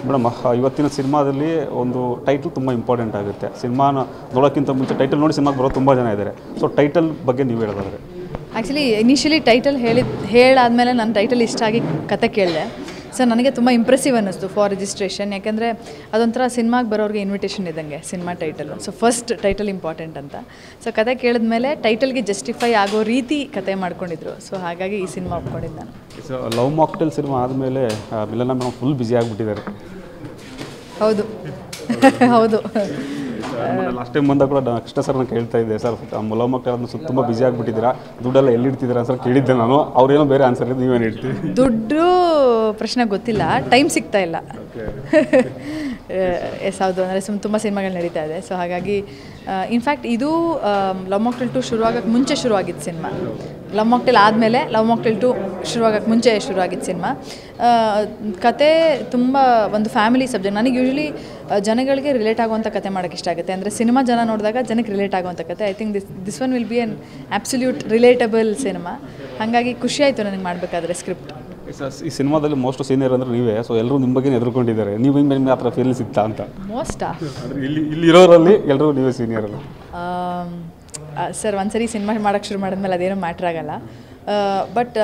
Madam ಇವತ್ತಿನ ಸಿನಿಮಾದಲ್ಲಿ ಒಂದು ಟೈಟಲ್ ತುಂಬ ಇಂಪಾರ್ಟೆಂಟ್ ಆಗುತ್ತೆ ಸಿನಿಮಾನ ನೋಡೋಕ್ಕಿಂತ ಮುಂಚೆ ಟೈಟಲ್ ನೋಡಿ ಸಿನಿಮಾಗೆ ಬರೋ ತುಂಬ ಜನ ಇದ್ದಾರೆ ಸೊ ಟೈಟಲ್ ಬಗ್ಗೆ ನೀವು ಹೇಳೋದಾದ್ರೆ ಆ್ಯಕ್ಚುಲಿ ಇನಿಷಿಯಲಿ ಟೈಟಲ್ ಹೇಳಿದ ಹೇಳಾದಮೇಲೆ ನಾನು ಟೈಟಲ್ ಇಷ್ಟ ಆಗಿ ಕತೆ ಕೇಳಿದೆ ಸೊ ನನಗೆ ತುಂಬ ಇಂಪ್ರೆಸಿವ್ ಅನ್ನಿಸ್ತು ಫಾರ್ ರಿಜಿಸ್ಟ್ರೇಷನ್ ಯಾಕೆಂದರೆ ಅದೊಂಥರ ಸಿನಿಮಾಗೆ ಬರೋರಿಗೆ ಇನ್ವಿಟೇಷನ್ ಇದ್ದಂಗೆ ಸಿನಿಮಾ title so first title important ಅಂತ ಸೊ ಕತೆ ಕೇಳಿದ್ಮೇಲೆ ಟೈಟಲ್ಗೆ ಜಸ್ಟಿಫೈ ಆಗೋ ರೀತಿ ಕತೆ ಮಾಡ್ಕೊಂಡಿದ್ರು ಸೊ ಹಾಗಾಗಿ ಈ ಸಿನಿಮಾ ಒಪ್ಕೊಂಡಿದ್ದು ನಾನು ಸೊ ಲವ್ ಮಾಕ್ಟೆಲ್ ಸಿನಿಮಾ ಆದಮೇಲೆ ಮಿಲನ ಮೇಡಮ್ ಫುಲ್ ಬ್ಯುಸಿ ಆಗಿಬಿಟ್ಟಿದ್ದಾರೆ ಹೌದು ಹೌದು ಲಾಸ್ಟ್ ಟೈಮ್ ಬಂದಾಗ ಕೂಡ ನಾನು ಕೃಷ್ಣ ಸರ್ನ ಕೇಳ್ತಾ ಇದ್ದೆ ಸರ್ ಲವ್ ಮಾಕ್ಟೆಲ್ ಅದನ್ನು ತುಂಬ ಬ್ಯುಸಿ ಆಗಿಬಿಟ್ಟಿದ್ದೀರಾ ದುಡ್ಡೆಲ್ಲ ಎಲ್ಲಿ ಇಡ್ತಿದ್ದೀರಾ ಸರ್ ಕೇಳಿದ್ದೆ ನಾನು ಅವ್ರೇನೋ ಬೇರೆ ಆನ್ಸರ್ ಇದೆ ನೀವೇನು ಹೇಳ್ತೀವಿ ದುಡ್ಡು ಪ್ರಶ್ನೆ ಗೊತ್ತಿಲ್ಲ ಟೈಮ್ ಸಿಗ್ತಾ ಇಲ್ಲ ಎಸ್ ಹೌದು ಅಂದರೆ ಸುಮ್ ತುಂಬ ಸಿನಿಮಾಗಳು ನಡೀತಾ ಇದೆ ಸೊ ಹಾಗಾಗಿ ಇನ್ಫ್ಯಾಕ್ಟ್ ಇದು ಲವ್ ಮಾಕ್ಟೆಲ್ ಟು ಶುರುವಾಗಕ್ಕೆ ಮುಂಚೆ ಶುರುವಾಗಿದ್ದು ಸಿನಿಮಾ ಲವ್ ಮಾಕ್ಟೆಲ್ ಆದಮೇಲೆ ಲವ್ ಮಾಕ್ಟೆಲ್ ಟು ಶುರುವಾಗಕ್ಕೆ ಮುಂಚೆ ಶುರುವಾಗಿದ್ದು ಸಿನಿಮಾ ಕತೆ ತುಂಬ ಒಂದು ಫ್ಯಾಮಿಲಿ ಸಬ್ಜೆಕ್ಟ್ ನನಗೆ ಯೂಶ್ವಲಿ ಜನಗಳಿಗೆ ರಿಲೇಟ್ ಆಗುವಂಥ ಕತೆ ಮಾಡೋಕ್ಕೆ ಇಷ್ಟ ಆಗುತ್ತೆ ಅಂದರೆ ಸಿನಿಮಾ ಜನ ನೋಡಿದಾಗ ಜನಕ್ಕೆ ರಿಲೇಟ್ ಆಗುವಂಥ ಕತೆ I think this this one will be an absolute relatable ಸಿನಿಮಾ ಹಾಗಾಗಿ ಖುಷಿ ಆಯಿತು ನನಗೆ ಮಾಡಬೇಕಾದ್ರೆ ಸ್ಕ್ರಿಪ್ಟ್ ಸರ್ ಈ ಸಿನಿಮಾದಲ್ಲಿ ಮೋಸ್ಟ್ ಸೀನಿಯರ್ ಅಂದ್ರೆ ನೀವೇ ಸೊ ಎಲ್ಲರೂ ನಿಮ್ಮ ಬಗ್ಗೆ ಎದುರ್ಕೊಂಡಿದ್ದಾರೆ ನೀವು ಹಿಂಗೆ ನಿಮ್ಗೆ ಆ ಥರ ಫೀಲ್ ಸಿಗ್ತಾ ಅಂತ ಮೋಸ್ಟಾ ಅಂದ್ರೆ ಇಲ್ಲಿ ಇಲ್ಲಿರೋರಲ್ಲಿ ಎಲ್ಲರೂ ನೀವೇ ಸೀನಿಯರ್ ಅಲ್ಲ ಸರ್ ಒಂದ್ಸರಿ ಸಿನಿಮಾ ಮಾಡೋಕ್ಕೆ ಶುರು ಮಾಡಿದ್ಮೇಲೆ ಅದೇನೋ ಮ್ಯಾಟ್ರ್ ಆಗಲ್ಲ ಬಟ್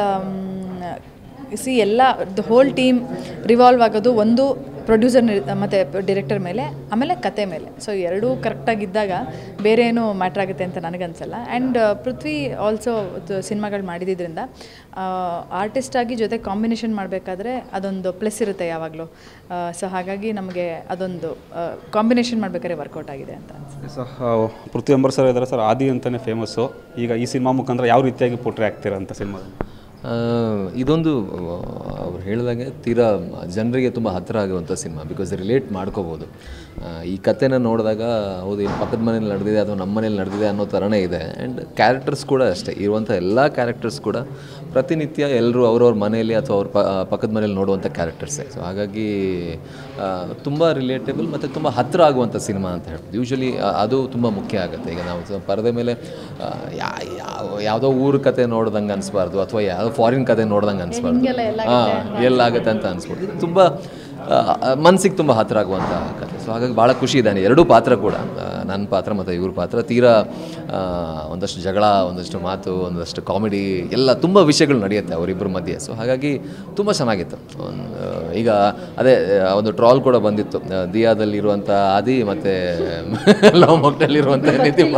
ಸಿ ಎಲ್ಲ ದ ಹೋಲ್ ಟೀಮ್ ರಿವಾಲ್ವ್ ಆಗೋದು ಒಂದು ಪ್ರೊಡ್ಯೂಸರ್ ಮತ್ತು ಡೈರೆಕ್ಟರ್ ಮೇಲೆ ಆಮೇಲೆ ಕತೆ ಮೇಲೆ ಸೊ ಎರಡೂ ಕರೆಕ್ಟಾಗಿದ್ದಾಗ ಬೇರೆ ಏನು ಮ್ಯಾಟ್ರ್ ಆಗುತ್ತೆ ಅಂತ ನನಗನ್ಸಲ್ಲ ಆ್ಯಂಡ್ ಪೃಥ್ವಿ ಆಲ್ಸೋ ಸಿನಿಮಾಗಳು ಮಾಡಿದ್ರಿಂದ ಆರ್ಟಿಸ್ಟಾಗಿ ಜೊತೆ ಕಾಂಬಿನೇಷನ್ ಮಾಡಬೇಕಾದ್ರೆ ಅದೊಂದು ಪ್ಲಸ್ ಇರುತ್ತೆ ಯಾವಾಗಲೂ ಸೊ ಹಾಗಾಗಿ ನಮಗೆ ಅದೊಂದು ಕಾಂಬಿನೇಷನ್ ಮಾಡಬೇಕಾದ್ರೆ ವರ್ಕೌಟ್ ಆಗಿದೆ ಅಂತ ಅನ್ಸುತ್ತೆ ಸರ್ ಪೃಥ್ವಿ ಅಂಬರ್ ಸರ್ ಇದ್ದಾರೆ ಸರ್ ಆದಿ ಅಂತಲೇ ಫೇಮಸ್ಸು ಈಗ ಈ ಸಿನಿಮಾ ಮುಖಾಂತರ ಯಾವ ರೀತಿಯಾಗಿ ಪೋಟ್ರೆ ಆಗ್ತೀರಾ ಅಂತ ಸಿನಿಮಾದಲ್ಲಿ ಆ, ಇದೊಂದು ಅವ್ರು ಹೇಳಿದಾಗೆ ತೀರಾ ಜನರಿಗೆ ತುಂಬ ಹತ್ತಿರ ಆಗುವಂಥ ಸಿನಿಮಾ ಬಿಕಾಸ್ ರಿಲೇಟ್ ಮಾಡ್ಕೋಬೋದು ಆ, ಈ ಕಥೆನ ನೋಡಿದಾಗ ಹೌದು ಇಲ್ಲಿ ಪಕ್ಕದ ಮನೇಲಿ ನಡೆದಿದೆ ಅಥವಾ ನಮ್ಮ ಮನೇಲಿ ನಡೆದಿದೆ ಅನ್ನೋ ಥರನೇ ಇದೆ ಆ್ಯಂಡ್ ಕ್ಯಾರೆಕ್ಟರ್ಸ್ ಕೂಡ ಅಷ್ಟೇ ಇರುವಂಥ ಎಲ್ಲ ಕ್ಯಾರೆಕ್ಟರ್ಸ್ ಕೂಡ ಪ್ರತಿನಿತ್ಯ ಎಲ್ಲರೂ ಅವ್ರವ್ರ ಮನೆಯಲ್ಲಿ ಅಥವಾ ಅವ್ರ ಪ ಪಕ್ಕದ ಮನೇಲಿ ನೋಡುವಂಥ ಕ್ಯಾರೆಕ್ಟರ್ಸೇ ಸೊ ಹಾಗಾಗಿ ತುಂಬ ರಿಲೇಟೇಬಲ್ ಮತ್ತು ತುಂಬ ಹತ್ತಿರ ಆಗುವಂಥ ಸಿನಿಮಾ ಅಂತ ಹೇಳ್ಬೋದು ಯೂಶ್ವಲಿ ಅದು ತುಂಬ ಮುಖ್ಯ ಆಗುತ್ತೆ ಈಗ ನಾವು ಸ- ಪರದೆ ಮೇಲೆ ಆ, ಯಾ- ಯಾವ ಯಾವುದೋ ಊರ ಕತೆ ನೋಡ್ದಂಗೆ ಅನಿಸ್ಬಾರ್ದು ಅಥವಾ ಯಾವುದೋ ಫಾರಿನ್ ಕತೆ ನೋಡ್ದಂಗೆ ಅನಿಸ್ಬಾರ್ದು ಹಾಂ ಎಲ್ಲಾಗುತ್ತೆ ಅಂತ ಅನಿಸ್ಬಾರ್ದು ಇದು ತುಂಬ ಮನಸ್ಸಿಗೆ ತುಂಬ ಹತ್ತಿರ ಆಗುವಂಥ ಕತೆ ಸೊ ಹಾಗಾಗಿ ಭಾಳ ಖುಷಿ ಇದ್ದಾನೆ ಎರಡೂ ಪಾತ್ರ ಕೂಡ ಆ, ನನ್ನ ಪಾತ್ರ ಮತ್ತು ಇವ್ರ ಪಾತ್ರ ತೀರಾ ಆ, ಒಂದಷ್ಟು ಜಗಳ ಒಂದಷ್ಟು ಮಾತು ಒಂದಷ್ಟು ಕಾಮಿಡಿ ಎಲ್ಲ ತುಂಬ ವಿಷಯಗಳು ನಡೆಯುತ್ತೆ ಅವರಿಬ್ಬರ ಮಧ್ಯೆ ಸೊ ಹಾಗಾಗಿ ತುಂಬ ಚೆನ್ನಾಗಿತ್ತು ಒಂದ್- ಈಗ ಅದೇ ಆ, ಒಂದು ಟ್ರಾಲ್ ಕೂಡ ಬಂದಿತ್ತು ಆ, ದಿಯಾದಲ್ಲಿರುವಂಥ ಆದಿ ಮತ್ತು ಲವ್ ಮೊಗ್ಟಲ್ಲಿರುವಂಥ ನಿತಿಮ್ಮ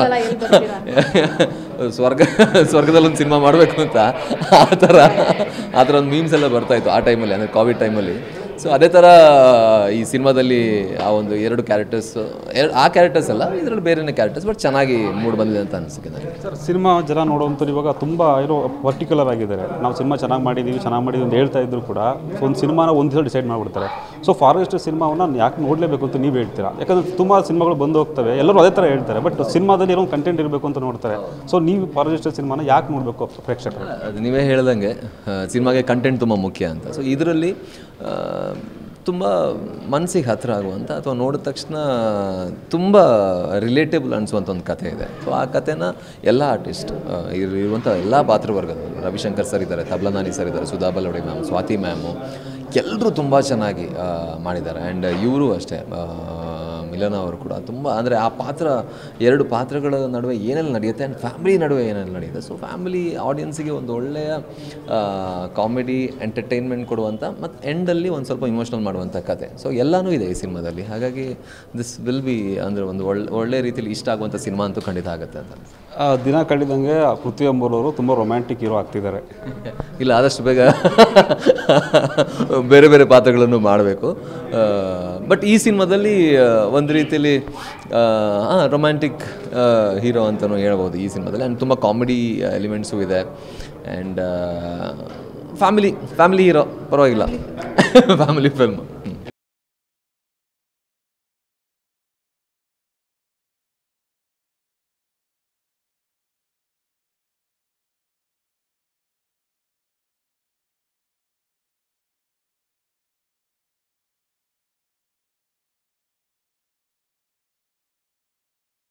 ಸ್ವರ್ಗ ಸ್ವರ್ಗದಲ್ಲಿ ಒಂದು ಸಿನಿಮಾ ಮಾಡಬೇಕು ಅಂತ ಆ ಥರ ಆ ಥರ ಒಂದು ಮೀಮ್ಸ್ ಎಲ್ಲ ಬರ್ತಾ ಇತ್ತು ಆ ಟೈಮಲ್ಲಿ ಅಂದರೆ ಕೋವಿಡ್ ಟೈಮಲ್ಲಿ ಸೊ ಅದೇ ಥರ ಈ ಸಿನಿಮಾದಲ್ಲಿ ಆ ಒಂದು ಎರಡು ಕ್ಯಾರೆಕ್ಟರ್ಸ್ ಎರಡು ಆ ಕ್ಯಾರೆಕ್ಟರ್ಸ್ ಅಲ್ಲ ಇದರಲ್ಲಿ ಬೇರೆನೇ ಕ್ಯಾರೆಕ್ಟರ್ಸ್ ಬಟ್ ಚೆನ್ನಾಗಿ ಮೂಡ್ ಬಂದಿದೆ ಅಂತ ಅನಿಸಿಕೆ ನನಗೆ ಸರ್ ಸಿನಿಮಾ ಜನ ನೋಡುವಂಥವ್ರು ಇವಾಗ ತುಂಬ ಏನೋ ಪರ್ಟಿಕ್ಯುಲರ್ ಆಗಿದ್ದಾರೆ ನಾವು ಸಿನಿಮಾ ಚೆನ್ನಾಗಿ ಮಾಡಿದ್ದೀವಿ ಚೆನ್ನಾಗಿ ಮಾಡಿದ್ದೀವಿ ಅಂತ ಹೇಳ್ತಾ ಇದ್ರು ಕೂಡ ಸೊ ಒಂದು ಸಿನಿಮಾನ ಒಂದು ದಿವಸ ಡಿಸೈಡ್ ಮಾಡಿಬಿಡ್ತಾರೆ ಸೊ ಫಾರೆಸ್ಟ್ ಸಿನಿಮಾವನ್ನು ಯಾಕೆ ನೋಡಲೇಬೇಕು ಅಂತ ನೀವು ಹೇಳ್ತೀರಾ ಯಾಕಂದರೆ ತುಂಬ ಸಿನಿಮಾಗಳು ಬಂದು ಹೋಗ್ತವೆ ಎಲ್ಲರೂ ಅದೇ ಥರ ಹೇಳ್ತಾರೆ ಬಟ್ ಸಿನಿಮಾದಲ್ಲಿ ಏನೋ ಕಂಟೆಂಟ್ ಇರಬೇಕು ಅಂತ ನೋಡ್ತಾರೆ ಸೊ ನೀವು ಫಾರೆಸ್ಟ್ ಸಿನಿಮಾನ ಯಾಕೆ ನೋಡಬೇಕು ಪ್ರೇಕ್ಷಕರು ಅದು ನೀವೇ ಹೇಳ್ದಂಗೆ ಸಿನಿಮಾಗೆ ಕಂಟೆಂಟ್ ತುಂಬ ಮುಖ್ಯ ಅಂತ ಸೊ ಇದರಲ್ಲಿ ತುಂಬ ಮನಸ್ಸಿಗೆ ಹತ್ತಿರ ಆಗುವಂಥ ಅಥವಾ ನೋಡಿದ ತಕ್ಷಣ ತುಂಬ ರಿಲೇಟೇಬಲ್ ಅನಿಸುವಂಥ ಒಂದು ಕಥೆ ಇದೆ ಸೊ ಆ ಕಥೆನ ಎಲ್ಲ ಆರ್ಟಿಸ್ಟ್ ಇರುವಂಥ ಎಲ್ಲ ಪಾತ್ರವರ್ಗದವರು ರವಿಶಂಕರ್ ಸರ್ ಇದ್ದಾರೆ ತಬ್ಲನಾನಿ ಸರ್ ಇದ್ದಾರೆ ಸುಧಾ ಬಲವಡಿ ಮ್ಯಾಮ್ ಸ್ವಾತಿ ಮ್ಯಾಮು ಎಲ್ಲರೂ ತುಂಬ ಚೆನ್ನಾಗಿ ಆ, ಮಾಡಿದ್ದಾರೆ ಆ್ಯಂಡ್ ಇವರು ಅಷ್ಟೇ ಆ, ಮಿಲನ ಅವರು ಕೂಡ ತುಂಬ ಅಂದರೆ ಆ ಪಾತ್ರ ಎರಡು ಪಾತ್ರಗಳ ನಡುವೆ ಏನೆಲ್ಲ ನಡೆಯುತ್ತೆ ಆ್ಯಂಡ್ ಫ್ಯಾಮಿಲಿ ನಡುವೆ ಏನೆಲ್ಲ ನಡೆಯುತ್ತೆ ಸೊ ಫ್ಯಾಮಿಲಿ ಆಡಿಯನ್ಸಿಗೆ ಒಂದು ಒಳ್ಳೆಯ ಕಾಮಿಡಿ ಎಂಟರ್ಟೈನ್ಮೆಂಟ್ ಕೊಡುವಂಥ ಮತ್ತು ಎಂಡಲ್ಲಿ ಒಂದು ಸ್ವಲ್ಪ ಇಮೋಷ್ನಲ್ ಮಾಡುವಂಥ ಕತೆ ಸೊ ಎಲ್ಲನೂ ಇದೆ ಈ ಸಿನಿಮಾದಲ್ಲಿ ಹಾಗಾಗಿ ದಿಸ್ ವಿಲ್ ಬಿ ಅಂದರೆ ಒಂದು ಒಳ್ಳೆ ಒಳ್ಳೆ ರೀತಿಯಲ್ಲಿ ಇಷ್ಟ ಆಗುವಂಥ ಸಿನಿಮಾ ಅಂತೂ ಖಂಡಿತ ಆಗುತ್ತೆ ಅಂತ ಅನ್ಸುತ್ತೆ. ಆ, ದಿನ ಕಳೆದಂಗೆ ಪೃಥ್ವಿ ಅಂಬರವರು ತುಂಬ ರೊಮ್ಯಾಂಟಿಕ್ ಹೀರೋ ಆಗ್ತಿದ್ದಾರೆ ಇಲ್ಲ ಆದಷ್ಟು ಬೇಗ ಬೇರೆ ಬೇರೆ ಪಾತ್ರಗಳನ್ನು ಮಾಡಬೇಕು ಬಟ್ ಈ ಸಿನಿಮಾದಲ್ಲಿ ಆ, ಒಂದು ರೀತಿಯಲ್ಲಿ ರೊಮ್ಯಾಂಟಿಕ್ ಹೀರೋ ಅಂತಲೂ ಹೇಳ್ಬೋದು ಈ ಸಿನಿಮಾದಲ್ಲಿ ಆ್ಯಂಡ್ ತುಂಬ ಕಾಮಿಡಿ ಎಲಿಮೆಂಟ್ಸು ಇದೆ ಆ್ಯಂಡ್ ಫ್ಯಾಮಿಲಿ ಫ್ಯಾಮಿಲಿ ಹೀರೋ ಪರವಾಗಿಲ್ಲ ಫ್ಯಾಮಿಲಿ ಫಿಲ್ಮ್